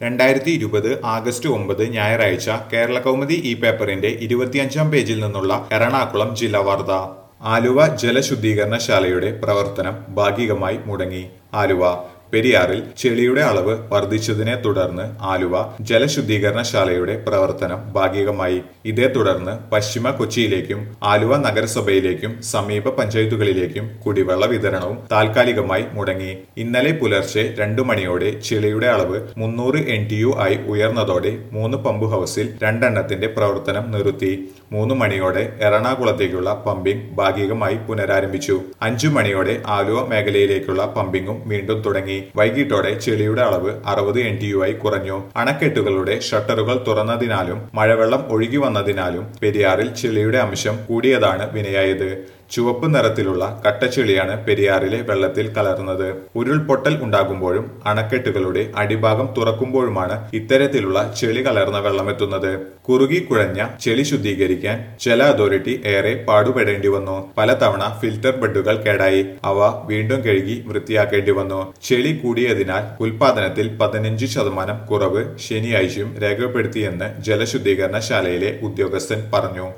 രണ്ടായിരത്തി ഇരുപത് ആഗസ്റ്റ് ഒമ്പത് ഞായറാഴ്ച കേരള കൗമുദി ഈ പേപ്പറിന്റെ ഇരുപത്തിയഞ്ചാം പേജിൽ നിന്നുള്ള എറണാകുളം ജില്ലാ വാർത്ത ആലുവ ജലശുദ്ധീകരണശാലയുടെ പ്രവർത്തനം ഭാഗികമായി മുടങ്ങി ആലുവ പെരിയാറിൽ ചെളിയുടെ അളവ് വർദ്ധിച്ചതിനെ തുടർന്ന് ആലുവ ജലശുദ്ധീകരണശാലയുടെ പ്രവർത്തനം ഭാഗികമായി ഇതേ തുടർന്ന് പശ്ചിമ കൊച്ചിയിലേക്കും ആലുവ നഗരസഭയിലേക്കും സമീപ പഞ്ചായത്തുകളിലേക്കും കുടിവെള്ള വിതരണവും താൽക്കാലികമായി മുടങ്ങി ഇന്നലെ പുലർച്ചെ രണ്ടു മണിയോടെ ചെളിയുടെ അളവ് മുന്നൂറ് എൻ ടി യു ആയി ഉയർന്നതോടെ മൂന്ന് പമ്പ് ഹൗസിൽ രണ്ടെണ്ണത്തിന്റെ പ്രവർത്തനം നിർത്തി മൂന്ന് മണിയോടെ എറണാകുളത്തേക്കുള്ള പമ്പിംഗ് ഭാഗികമായി പുനരാരംഭിച്ചു അഞ്ചു മണിയോടെ ആലുവ മേഖലയിലേക്കുള്ള പമ്പിങ്ങും വീണ്ടും തുടങ്ങി വൈകിട്ടോടെ ചെളിയുടെ അളവ് അറുപത് എൻ ടി യു ആയി കുറഞ്ഞു അണക്കെട്ടുകളുടെ ഷട്ടറുകൾ തുറന്നതിനാലും മഴവെള്ളം ഒഴുകി വന്നതിനാലും പെരിയാറിൽ ചെളിയുടെ അംശം കൂടിയതാണ് വിനയായത് ചുവപ്പ് നിറത്തിലുള്ള കട്ടച്ചെളിയാണ് പെരിയാറിലെ വെള്ളത്തിൽ കലർന്നത് ഉരുൾപൊട്ടൽ ഉണ്ടാകുമ്പോഴും അണക്കെട്ടുകളുടെ അടിഭാഗം തുറക്കുമ്പോഴുമാണ് ഇത്തരത്തിലുള്ള ചെളി കലർന്ന വെള്ളമെത്തുന്നത് കുറുകി കുഴഞ്ഞ ചെളി ശുദ്ധീകരിക്കാൻ ജല അതോറിറ്റി ഏറെ പാടുപെടേണ്ടി വന്നു പലതവണ ഫിൽറ്റർ ബെഡുകൾ കേടായി അവ വീണ്ടും കഴുകി വൃത്തിയാക്കേണ്ടി വന്നു ചെളി കൂടിയതിനാൽ ഉൽപാദനത്തിൽ പതിനഞ്ച് ശതമാനം കുറവ് ശനിയാഴ്ചയും രേഖപ്പെടുത്തിയെന്ന് ജലശുദ്ധീകരണശാലയിലെ ഉദ്യോഗസ്ഥൻ പറഞ്ഞു